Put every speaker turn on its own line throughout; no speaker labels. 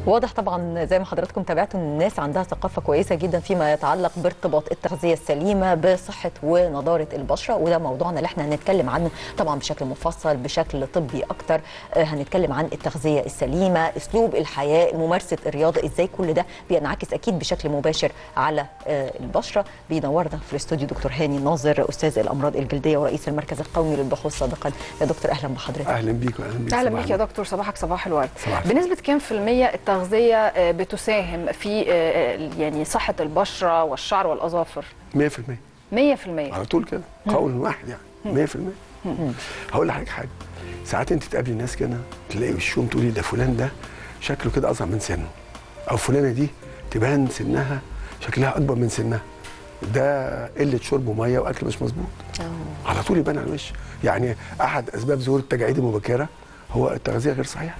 واضح طبعا زي ما حضراتكم تابعتوا ان الناس عندها ثقافه كويسه جدا فيما يتعلق بارتباط التغذيه السليمه بصحه ونضاره البشره وده موضوعنا اللي احنا هنتكلم عنه طبعا بشكل مفصل بشكل طبي اكتر آه، هنتكلم عن التغذيه السليمه اسلوب الحياه ممارسه الرياضه ازاي كل ده بينعكس اكيد بشكل مباشر على آه، البشره بينورنا في الاستوديو دكتور هاني ناظر استاذ الامراض الجلديه ورئيس المركز القومي للبحوث سابقا يا دكتور اهلا بحضرتك
اهلا بيك واهلا بيك
اهلا
صباح
بيك يا
الخير.
دكتور صباحك صباح الورد
صباح الخير.
بنسبه كام في الميه التغذيه آه، بتساهم في آه، آه، يعني صحه البشره والشعر والاظافر
100%
100%
على طول كده قول واحد يعني 100% هقول لحضرتك حاجه ساعات انت تقابلي ناس كده تلاقي وشهم تقولي ده فلان ده شكله كده اصغر من سنه او فلانه دي تبان سنها شكلها اكبر من سنها ده قله شرب ميه واكل مش مظبوط على طول يبان على الوش يعني احد اسباب ظهور التجاعيد المبكره هو التغذيه غير صحيحه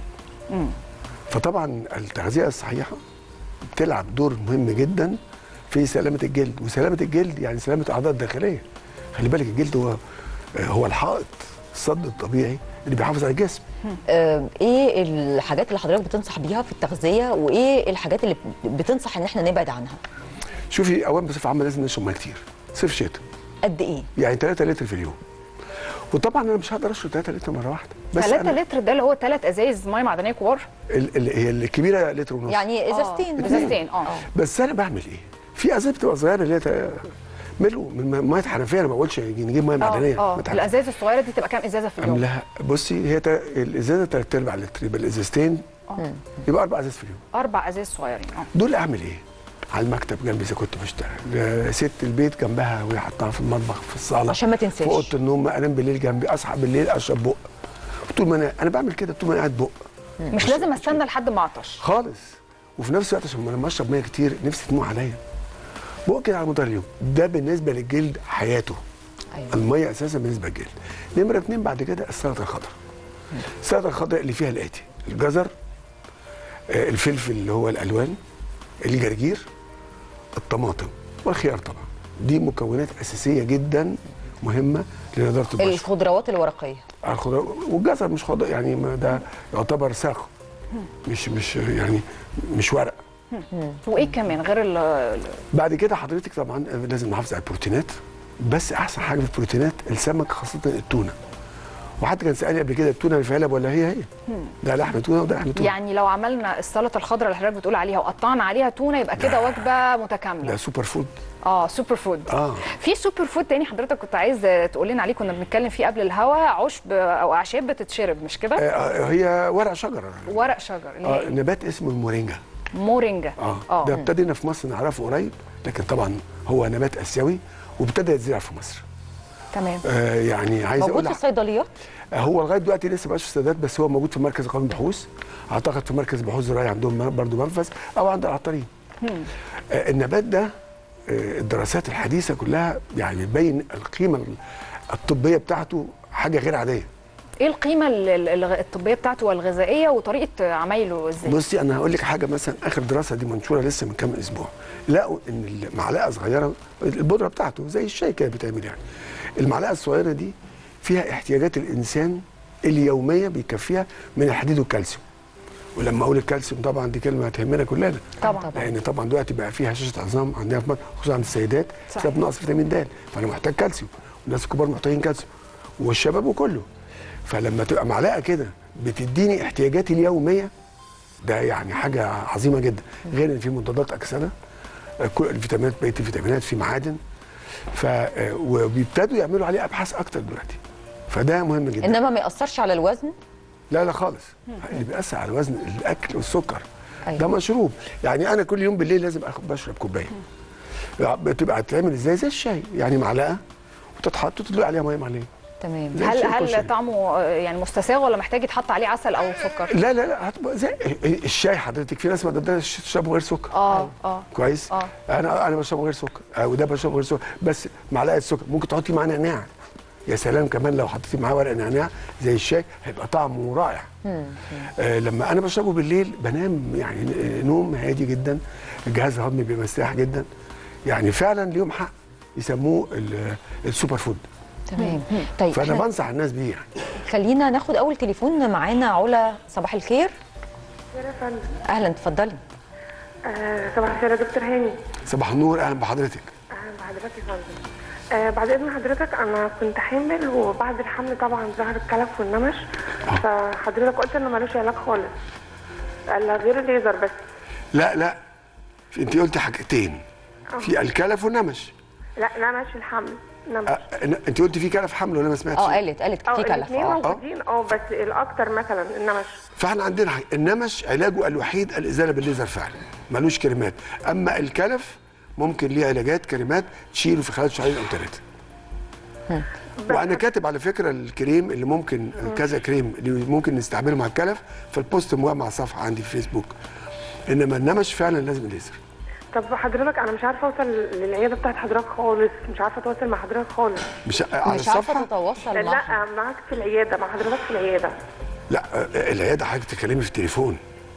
فطبعا التغذيه الصحيحه بتلعب دور مهم جدا في سلامه الجلد وسلامه الجلد يعني سلامه الاعضاء الداخليه خلي بالك الجلد هو هو الحائط الصد الطبيعي اللي بيحافظ على الجسم
آه، ايه الحاجات اللي حضرتك بتنصح بيها في التغذيه وايه الحاجات اللي بتنصح ان احنا نبعد عنها
شوفي اولا بصفه عامه لازم نشرب ميه كتير صيف شتاء
قد ايه
يعني 3 لتر في اليوم وطبعا انا مش هقدر اشرب 3 لتر مره واحده بس
3
أنا
لتر ده اللي هو 3 ازايز ميه معدنيه كبار
ال- ال- هي الكبيره لتر ونص
يعني ازازتين
آه، ازازتين اه
بس انا بعمل ايه؟ في ازاز بتبقى صغيره اللي هي تا- ملو من ميه حنفيه انا ما بقولش نجيب ميه معدنيه
اه اه
مية حنفية.
الازايز الصغيره دي تبقى كام ازازه في اليوم
عاملاها بصي هي تا... الازازه ثلاث ارباع لتر يبقى الازازتين يبقى اربع ازاز في اليوم
اربع ازايز صغيرين اه
دول اعمل ايه؟ على المكتب جنبي اذا كنت بشتغل آه، ست البيت جنبها وهي حطها في المطبخ في الصاله
عشان ما تنساش.
في اوضه النوم انام بالليل جنبي اصحى بالليل اشرب بق طول ما انا انا بعمل كده طول ما انا قاعد بق
مش لازم استنى لحد ما اعطش
خالص وفي نفس الوقت عشان لما اشرب ميه كتير نفسي تموع عليا بق كده على مدار اليوم ده بالنسبه للجلد حياته
أيوة.
الميه اساسا بالنسبه للجلد نمره اتنين بعد كده السلطه الخضراء السلطه الخضراء اللي فيها الاتي الجزر آه، الفلفل اللي هو الالوان الجرجير الطماطم والخيار طبعا دي مكونات اساسيه جدا مهمه لنضاره البشره
الخضروات الورقيه
الخضار والجزر مش خضار يعني ما ده يعتبر ساق مش مش يعني مش ورق
وايه كمان غير ال- ال-
بعد كده حضرتك طبعا لازم نحافظ على البروتينات بس احسن حاجه في البروتينات السمك خاصه التونه وحد كان سالني قبل كده التونه اللي في علب ولا هي هي ده لحم تونه وده لحم تونه
يعني لو عملنا السلطه الخضراء اللي حضرتك بتقول عليها وقطعنا عليها تونه يبقى كده وجبه
ده
متكامله
سوبر فود
اه سوبر فود
اه
في سوبر فود تاني حضرتك كنت عايز تقول لنا عليه كنا بنتكلم فيه قبل الهوا عشب او اعشاب بتتشرب مش كده
آه، هي ورق شجره
ورق شجر اللي
اه
هي
نبات اسمه المورينجا
مورينجا
اه ده ابتدينا في مصر نعرفه قريب لكن طبعا هو نبات اسيوي وابتدى يتزرع في مصر
تمام
آه يعني عايز
موجود
اقول
في
لح-
الصيدليات
هو لغايه دلوقتي لسه ما بقاش في السادات بس هو موجود في مركز قومي بحوث اعتقد في مركز بحوث زراعي عندهم برضه منفذ او عند العطارين آه النبات ده آه الدراسات الحديثه كلها يعني بتبين القيمه الطبيه بتاعته حاجه غير عاديه
ايه القيمه ال- ال- ال- الطبيه بتاعته والغذائيه وطريقه عمايله ازاي
بصي انا هقول لك حاجه مثلا اخر دراسه دي منشوره لسه من كام اسبوع لقوا ان المعلقه صغيره البودره بتاعته زي الشاي كده بتعمل يعني المعلقه الصغيره دي فيها احتياجات الانسان اليوميه بيكفيها من الحديد والكالسيوم ولما اقول الكالسيوم طبعا دي كلمه هتهمنا كلنا
طبعا
لان طبعا دلوقتي بقى فيها هشاشه عظام عندنا في مصر خصوصا عند السيدات
صح.
بسبب نقص فيتامين د فانا محتاج كالسيوم والناس الكبار محتاجين كالسيوم والشباب وكله فلما تبقى معلقه كده بتديني احتياجاتي اليوميه ده يعني حاجه عظيمه جدا غير ان في مضادات اكسده آه، كل الفيتامينات بقيه الفيتامينات في معادن ف آه، وبيبتدوا يعملوا عليه ابحاث اكتر دلوقتي فده مهم جدا
انما ما ياثرش على الوزن
لا لا خالص اللي بيأثر على الوزن الاكل والسكر
أيوة.
ده مشروب يعني انا كل يوم بالليل لازم اخد بشرب كوبايه بتبقى هتتعمل ازاي زي الشاي يعني معلقه وتتحط وتدلق عليها ميه معليه
تمام
زي
هل
الشاي
هل
كشري.
طعمه آه، يعني مستساغ ولا محتاج يتحط عليه عسل او سكر
لا لا لا هتبقى زي الشاي حضرتك في ناس ما تقدرش تشربه غير سكر
اه اه
كويس
آه.
انا انا بشربه غير سكر آه، وده بشربه غير سكر بس معلقه سكر ممكن تحطي معاه نعناع يا سلام كمان لو حطيتي معاه ورق نعناع زي الشاي هيبقى طعمه رائع آه لما انا بشربه بالليل بنام يعني آه، نوم هادي جدا الجهاز الهضمي بيبقى مرتاح جدا يعني فعلا ليهم حق يسموه ال- السوبر فود
تمام طيب
فانا
إحنا
بنصح الناس بيه يعني
خلينا ناخد اول تليفون معانا علا صباح الخير
يا فندم
اهلا اتفضلي
آه، صباح الخير يا دكتور هاني
صباح النور اهلا بحضرتك
اهلا بحضرتك يا فندم آه بعد اذن حضرتك انا كنت حامل وبعد الحمل طبعا ظهر الكلف والنمش فحضرتك قلت انه ملوش علاج خالص الا غير الليزر بس
لا لا انت قلت حاجتين في الكلف والنمش
لا نمش الحمل نمش
أه انت قلت في كلف حمل ولا ما سمعتش
اه قالت قالت
اه
في كلف
الاثنين
اه
موجودين اه بس الاكتر مثلا النمش
فاحنا عندنا حاجة. النمش علاجه الوحيد الازاله بالليزر فعلا ملوش كريمات اما الكلف ممكن ليه علاجات كريمات تشيله في خلال شهرين او ثلاثه وانا كاتب على فكره الكريم اللي ممكن كذا كريم اللي ممكن نستعمله مع الكلف في البوست موجود مع الصفحه عندي في فيسبوك انما النمش فعلا لازم الليزر
طب حضرتك انا مش عارفه اوصل للعياده بتاعت حضرتك خالص مش عارفه اتواصل مع حضرتك خالص
مش على
مش عارفه
الصفحه
تتواصل
لا
معها
لا معاك في العياده مع حضرتك في العياده
لا آه، العياده حضرتك تكلمي في التليفون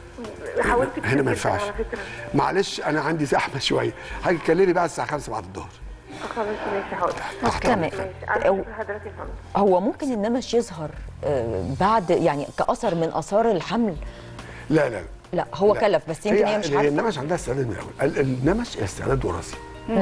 حاولت كتير
هنا ما
جداً
ينفعش
على فكره
معلش انا عندي زحمه شويه حضرتك تكلمني بعد الساعه 5 بعد الظهر
خلاص ماشي حاضر
تمام
ماشي انا
أو-
شكرا حضرتك يا فندم
هو ممكن النمش يظهر آه، بعد يعني كاثر من اثار الحمل
لا لا
لا هو
لا.
كلف بس يمكن هي مش
هي
عارفه
النمش عندها استعداد من الاول ال- النمش استعداد وراثي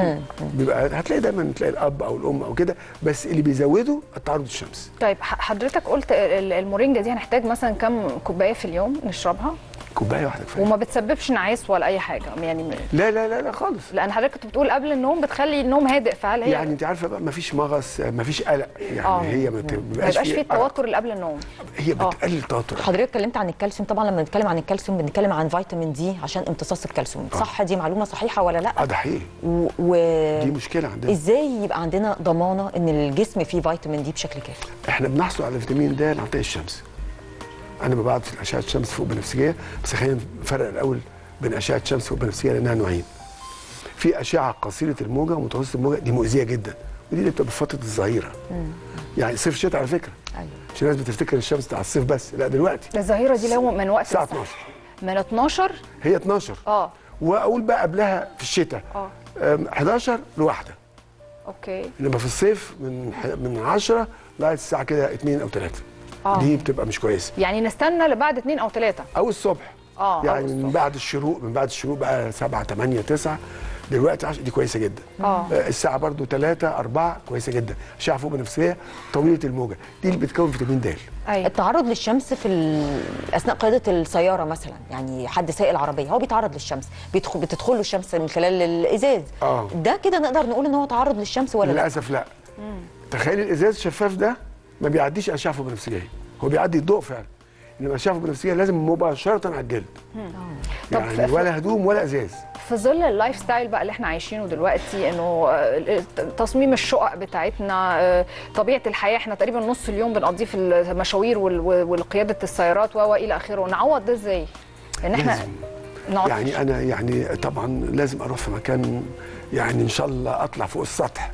بيبقى هتلاقي دايما تلاقي الاب او الام او كده بس اللي بيزوده التعرض للشمس
طيب ح- حضرتك قلت ال- المورينجا دي هنحتاج مثلا كم كوبايه في اليوم نشربها
كوبايه واحده كفايه
وما بتسببش نعاس ولا اي حاجه يعني م-
لا لا لا لا خالص
لان حضرتك كنت بتقول قبل النوم بتخلي النوم هادئ فهل هي
يعني انت عارفه بقى مفيش مغص مفيش قلق يعني
آه.
هي ما
ما
بتبقاش
يبقاش فيه
أرق.
التوتر اللي قبل النوم
هي
آه.
بتقلل التوتر
حضرتك اتكلمت عن الكالسيوم طبعا لما نتكلم عن الكالسيوم بنتكلم عن فيتامين دي عشان امتصاص الكالسيوم صح دي معلومه صحيحه ولا لا
اه ده حقيقي
و... و...
دي مشكله عندنا
ازاي يبقى عندنا ضمانه ان الجسم فيه فيتامين دي بشكل كافي
احنا بنحصل على فيتامين د عن طريق الشمس انا ببعت في اشعه الشمس فوق بنفسجيه بس خلينا نفرق الاول بين اشعه الشمس فوق بنفسجيه لانها نوعين في اشعه قصيره الموجه ومتوسطه الموجه دي مؤذيه جدا ودي اللي بتبقى في فتره الظهيره يعني صيف شتاء على فكره
ايوه
عشان الناس بتفتكر الشمس بتاع الصيف بس لا دلوقتي
الظهيره دي لو من وقت
الساعه
الساعة
12
من 12
هي 12
اه
واقول بقى قبلها في الشتاء
اه
أم، 11 لواحده
اوكي
انما في الصيف من ح- من 10 لغايه الساعه كده 2 او 3
آه.
دي بتبقى مش كويسه
يعني نستنى لبعد اثنين او ثلاثه
او الصبح
آه، أو
يعني من
الصبح.
بعد الشروق من بعد الشروق بقى 7 8 9 دلوقتي 10 دي كويسه جدا
آه.
الساعه برضو 3 4 كويسه جدا اشعه فوق بنفسيه طويله الموجه دي اللي بتكون فيتامين د
ايوه
التعرض للشمس في ال- اثناء قياده السياره مثلا يعني حد سايق العربيه هو بيتعرض للشمس بيدخل بتدخل له الشمس من خلال الازاز
آه.
ده كده نقدر نقول ان هو تعرض للشمس ولا لا
للاسف لا تخيل الازاز الشفاف ده ما بيعديش اشعه فوق بنفسجيه هو بيعدي الضوء فعلا انما اشعه فوق بنفسجيه لازم مباشره على الجلد
طب
يعني
في-
ولا هدوم ولا ازاز
في ظل اللايف ستايل بقى اللي احنا عايشينه دلوقتي انه آه، تصميم الشقق بتاعتنا آه، طبيعه الحياه احنا تقريبا نص اليوم بنقضيه في المشاوير وال- والقياده السيارات و الى اخره نعوض ده ازاي؟ ان احنا
لازم.
نقعد في
يعني انا يعني طبعا لازم اروح في مكان يعني ان شاء الله اطلع فوق السطح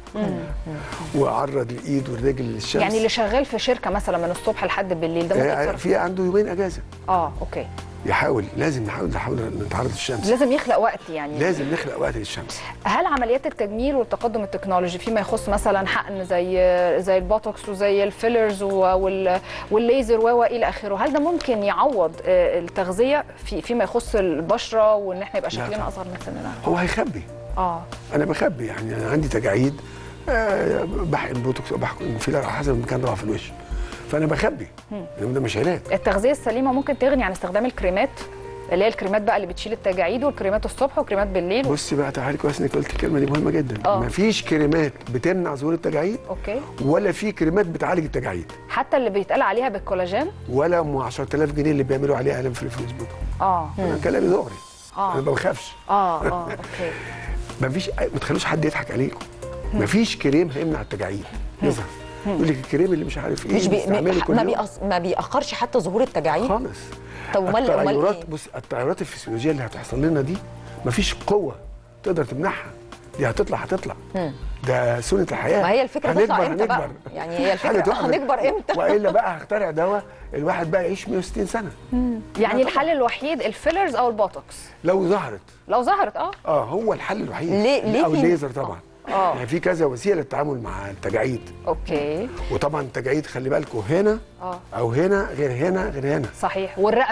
واعرض الايد والرجل للشمس
يعني اللي شغال في شركه مثلا من الصبح لحد بالليل ده ممكن
آه،
يتصرف
في عنده يومين اجازه
اه اوكي
يحاول لازم نحاول نحاول نتعرض للشمس
لازم يخلق وقت يعني
لازم نخلق وقت للشمس
هل عمليات التجميل والتقدم التكنولوجي فيما يخص مثلا حقن زي زي البوتوكس وزي الفيلرز و- وال والليزر و الى اخره هل ده ممكن يعوض آه، التغذيه في فيما يخص البشره وان احنا يبقى
لا
شكلنا
طبعاً.
اصغر من سننا
هو هيخبي
اه
انا بخبي يعني انا عندي تجاعيد آه، بحقن بوتوكس او بحقن فيلر على حسب المكان طبعا في الوش فانا بخبي انما ده مش علاج
التغذيه السليمه ممكن تغني عن استخدام الكريمات اللي هي الكريمات بقى اللي بتشيل التجاعيد والكريمات الصبح وكريمات بالليل
بصي بقى تعالي كويس انك قلت الكلمه دي مهمه جدا
آه.
مفيش كريمات بتمنع ظهور التجاعيد
اوكي
ولا في كريمات بتعالج التجاعيد
حتى اللي بيتقال عليها بالكولاجين
ولا ام 10000 جنيه اللي بيعملوا عليها اعلان في الفيسبوك
اه
انا كلامي دغري
آه.
انا ما بخافش
اه اه اوكي
مفيش ما تخلوش حد يضحك عليكم مفيش كريم هيمنع التجاعيد يظهر يقول لك الكريم اللي مش عارف ايه
مش بي...
بيستعمله كل
ما,
يوم.
بيأص... ما بيأخرش حتى ظهور التجاعيد
خالص
طب امال امال
التغيرات
ايه
بص التغيرات الفسيولوجيه اللي هتحصل لنا دي مفيش قوه تقدر تمنعها دي هتطلع هتطلع ده سنه الحياه
ما هي الفكرة
هنكبر
تطلع إمتى بقى؟
هنكبر.
يعني هي الفكرة
حاجة تقع.
هنكبر إمتى؟
والا بقى هخترع دواء الواحد بقى يعيش 160 سنه
يعني الحل الوحيد الفيلرز او البوتوكس
لو ظهرت
لو ظهرت اه
اه هو الحل الوحيد
ليه- ليه
او
في-
الليزر طبعا
آه.
يعني في كذا وسيله للتعامل مع التجاعيد
اوكي
وطبعا التجاعيد خلي بالكم هنا
اه
او هنا غير هنا غير هنا
صحيح والرقبه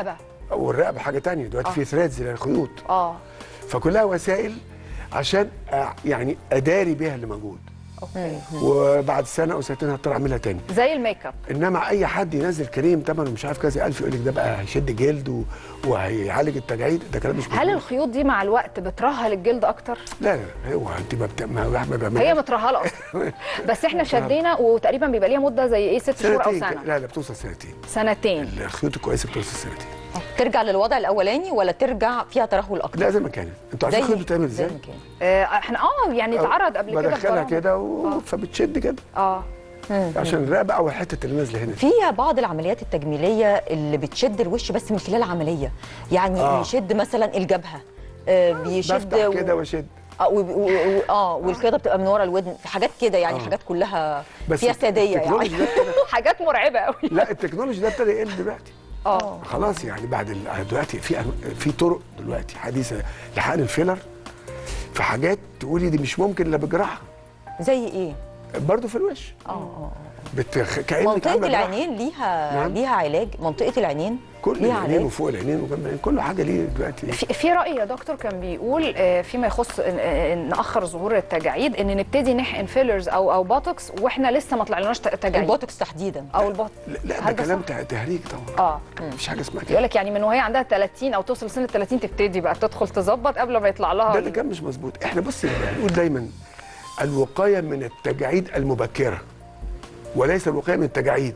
والرقبه حاجه تانية دلوقتي
آه.
في ثريدز للخيوط
اه
فكلها وسائل عشان أ- يعني اداري بيها اللي موجود
اوكي
وبعد سنه او سنتين هضطر اعملها تاني
زي الميك اب
انما اي حد ينزل كريم ثمنه مش عارف كذا الف يقول لك ده بقى هيشد جلد و- وهيعالج التجاعيد ده كلام مش
هل
مظبوط.
الخيوط دي مع الوقت بترهل الجلد اكتر
لا لا هو انت ما بت... ما واحد ما بيعملش
هي مترهله اصلا بس احنا شدينا وتقريبا بيبقى ليها مده زي ايه ست شهور او
سنتين
سنه
لا لا بتوصل سنتين
سنتين
الخيوط الكويسه بتوصل سنتين
ترجع للوضع الاولاني ولا ترجع فيها ترهل اكتر
لا زي ما كانت انتوا عارفين الخيوط بتعمل ازاي؟
زي ما كان.
آه، احنا اه يعني اتعرض قبل كده في
بدخلها
برامج.
كده و... فبتشد كده
اه
عشان الرقبه او الحته اللي نازله هنا
في بعض العمليات التجميليه اللي بتشد الوش بس من خلال عمليه يعني
آه.
بيشد مثلا الجبهه آه، بيشد
بفتح
و-
كده واشد
اه و- و- و- اه والقياده بتبقى من ورا الودن في حاجات كده يعني
آه.
حاجات كلها
بس
فيها ساديه
التكنولوجي
يعني
ده ابتدى
حاجات مرعبه قوي
لا التكنولوجي ده ابتدى يقل دلوقتي
اه
خلاص يعني بعد ال... دلوقتي في أن- في طرق دلوقتي حديثه لحقن الفيلر في حاجات تقولي دي مش ممكن الا بجراحه
زي ايه؟
برضه في الوش
اه اه
بتخ... كانك
منطقه
عاملة جراحة.
العينين ليها
نعم.
ليها علاج منطقه العينين
كل
ليها
العينين
علاج
وفوق العينين وجنب العينين كل حاجه ليه دلوقتي
في في راي يا دكتور كان بيقول آه، فيما يخص إن- إن ناخر ظهور التجاعيد ان نبتدي نحقن فيلرز او او بوتوكس واحنا لسه ما طلعلناش ت- تجاعيد
البوتوكس تحديدا
او البوت
لا, لا
هل
ده
ده
كلام
صح؟
ته- تهريج طبعا
اه
مفيش حاجه اسمها
يقول
كده
لك يعني من وهي عندها 30 او توصل سن ال 30 تبتدي بقى تدخل تظبط قبل ما يطلع لها
ده اللي كان مش مظبوط احنا بص بنقول دايما الوقايه من التجاعيد المبكره وليس الوقايه من التجاعيد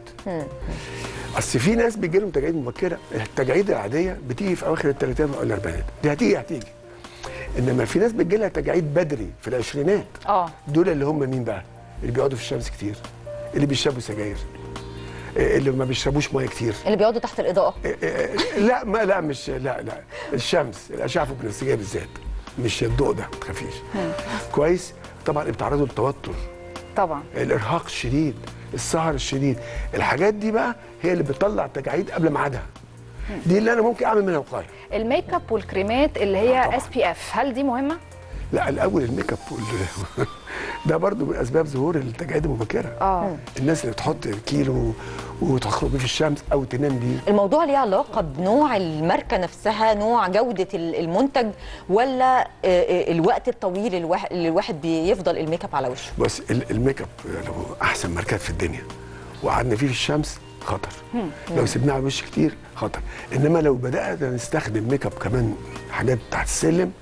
اصل في ناس بيجي لهم تجاعيد مبكره التجاعيد العاديه بتيجي في اواخر الثلاثينات او الاربعينات دي هتيجي هتيجي انما في ناس بتجي لها تجاعيد بدري في العشرينات
اه
دول اللي هم مين بقى اللي بيقعدوا في الشمس كتير اللي بيشربوا سجاير إيه، اللي ما بيشربوش ميه كتير
اللي بيقعدوا تحت الاضاءه
إيه، إيه، لا ما لا مش لا لا الشمس الاشعه البنفسجيه بالذات مش الضوء ده ما تخافيش كويس طبعا بيتعرضوا للتوتر
طبعا
الارهاق الشديد السهر الشديد الحاجات دي بقى هي اللي بتطلع التجاعيد قبل ميعادها دي اللي انا ممكن اعمل منها وقايه
الميك اب والكريمات اللي
آه
هي
طبعاً.
اس بي اف هل دي مهمه؟
لا الاول الميك اب وال... ده برضو من اسباب ظهور التجاعيد المبكره
اه
الناس اللي بتحط كيلو وتخرج بيه في الشمس او تنام بيه
الموضوع ليه علاقه بنوع الماركه نفسها نوع جوده ال- المنتج ولا آه، آه، الوقت الطويل الواحد اللي الواحد بيفضل الميك اب على وشه
بص ال- الميك اب لو احسن ماركات في الدنيا وقعدنا فيه في الشمس خطر لو سيبناه على الوش كتير خطر انما لو بدانا نستخدم ميك اب كمان حاجات تحت السلم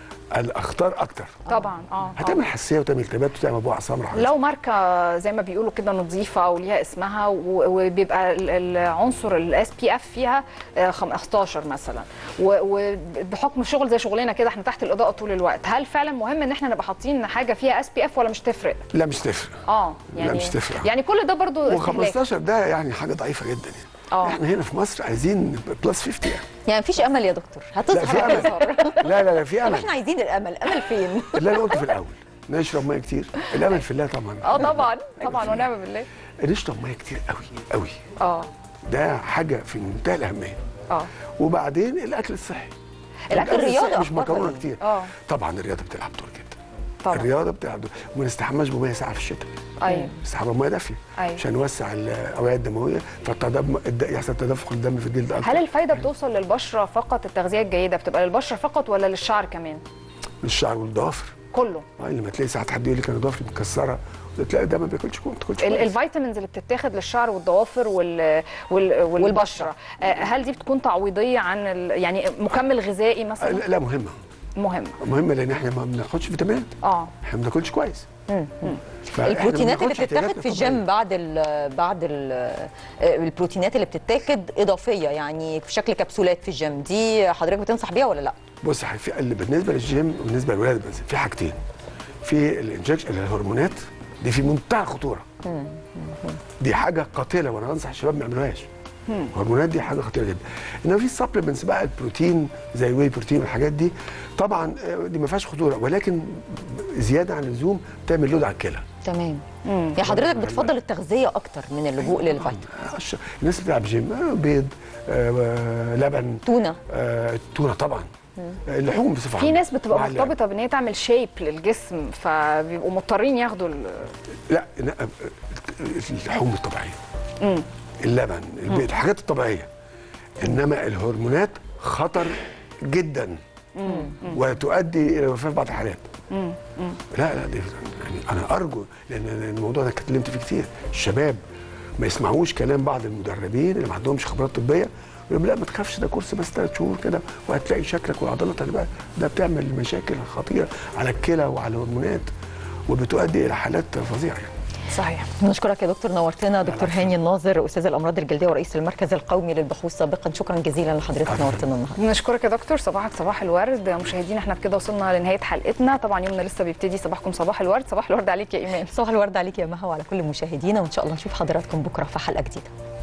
الاخطار اكتر
طبعا اه آه.
هتعمل حساسيه وتعمل التهابات وتعمل بقع سمراء
لو ماركه زي ما بيقولوا كده نظيفه وليها اسمها و- وبيبقى ال- العنصر الاس بي اف فيها آه، 15 مثلا و- وبحكم شغل زي شغلنا كده احنا تحت الاضاءه طول الوقت هل فعلا مهم ان احنا نبقى حاطين حاجه فيها اس بي اف ولا مش تفرق
لا مش تفرق
اه
لا،
يعني
مش تفرق.
يعني كل ده برضو استهلاك.
و15 ده يعني حاجه ضعيفه جدا يعني
آه.
احنا هنا في مصر عايزين بلس 50 يعني
يعني مفيش امل يا دكتور
لا في
هتظهر
امل
هتظهر
لا لا لا في
طب
امل
احنا عايزين الامل الامل فين
اللي انا قلته في الاول نشرب ميه كتير الامل في الله طبعا
اه طبعا طبعا ونعم بالله
نشرب ميه كتير قوي قوي
اه
ده حاجه في منتهى الاهميه
اه
وبعدين الاكل الصحي
الأكل
الرياضة
الصحي مش
أخبارها
مكرونه
إيه؟
كتير
اه
طبعا الرياضه بتلعب دور جدا
طبعا
الرياضه بتلعب دور وما نستحماش بميه ساعه في الشتاء
ايوه
نستحمى بميه دافيه
أيوة.
عشان نوسع الاوعيه الدمويه فالتدم الد- يحصل تدفق الدم في الجلد اكتر
هل الفايده بتوصل للبشره فقط التغذيه الجيده بتبقى للبشره فقط ولا للشعر كمان
للشعر والضوافر
كله
اه لما تلاقي ساعات حد يقول لك انا ضوافري مكسره تلاقي ده ما بياكلش كويس ما بتاكلش
ال-
كويس
الفيتامينز اللي بتتاخد للشعر والضوافر وال... وال... والبشره آه، هل دي بتكون تعويضيه عن ال... يعني مكمل غذائي
آه،
مثلا
لا لا مهمه
مهم
مهمه لان احنا ما بناخدش فيتامينات
اه
احنا ما بناكلش كويس فإحنا ما
البروتينات اللي
بناخدش
بتتاخد
احتياجاتنا
في الجيم بعد ال بعد ال البروتينات اللي بتتاخد اضافيه يعني في شكل كبسولات في الجيم دي حضرتك بتنصح بيها ولا لا
بص يا حبيبي، في اللي بالنسبه للجيم وبالنسبه للولاد بس في حاجتين في الانجكشن الهرمونات دي في منتهى الخطوره دي حاجه قاتله وانا انصح الشباب ما يعملوهاش الهرمونات دي حاجه خطيره جدا انما في سبلمنتس بقى البروتين زي الواي بروتين والحاجات دي طبعا آه، دي ما فيهاش خطوره ولكن زياده عن اللزوم تعمل لود على الكلى
تمام يعني حضرتك بتفضل التغذيه اكتر من اللجوء للفيتامين
آه، الش- الناس اللي بتلعب جيم آه، بيض آه، لبن
تونه
آه، التونه طبعا آه، اللحوم بصفه
في
عامة.
ناس بتبقى
مع ال-
مرتبطه بان هي تعمل شيب للجسم فبيبقوا مضطرين ياخدوا ال...
لا لا، اللحوم الطبيعيه اللبن البيض الحاجات الطبيعيه انما الهرمونات خطر جدا وتؤدي الى الوفاه في بعض الحالات لا لا دي يعني انا ارجو لان الموضوع ده اتكلمت فيه كتير الشباب ما يسمعوش كلام بعض المدربين اللي ما عندهمش خبرات طبيه يقول لا ما تخافش ده كورس بس ثلاث شهور كده وهتلاقي شكلك وعضلاتك بقى ده بتعمل مشاكل خطيره على الكلى وعلى الهرمونات وبتؤدي الى حالات فظيعه يعني.
صحيح
نشكرك يا دكتور نورتنا دكتور هاني الناظر استاذ الامراض الجلديه ورئيس المركز القومي للبحوث سابقا شكرا جزيلا لحضرتك نورتنا النهارده
نشكرك يا دكتور صباحك صباح الورد مشاهدينا احنا بكده وصلنا لنهايه حلقتنا طبعا يومنا لسه بيبتدي صباحكم صباح الورد صباح الورد عليك يا ايمان
صباح الورد عليك يا مها وعلى كل مشاهدينا وان شاء الله نشوف حضراتكم بكره في حلقه جديده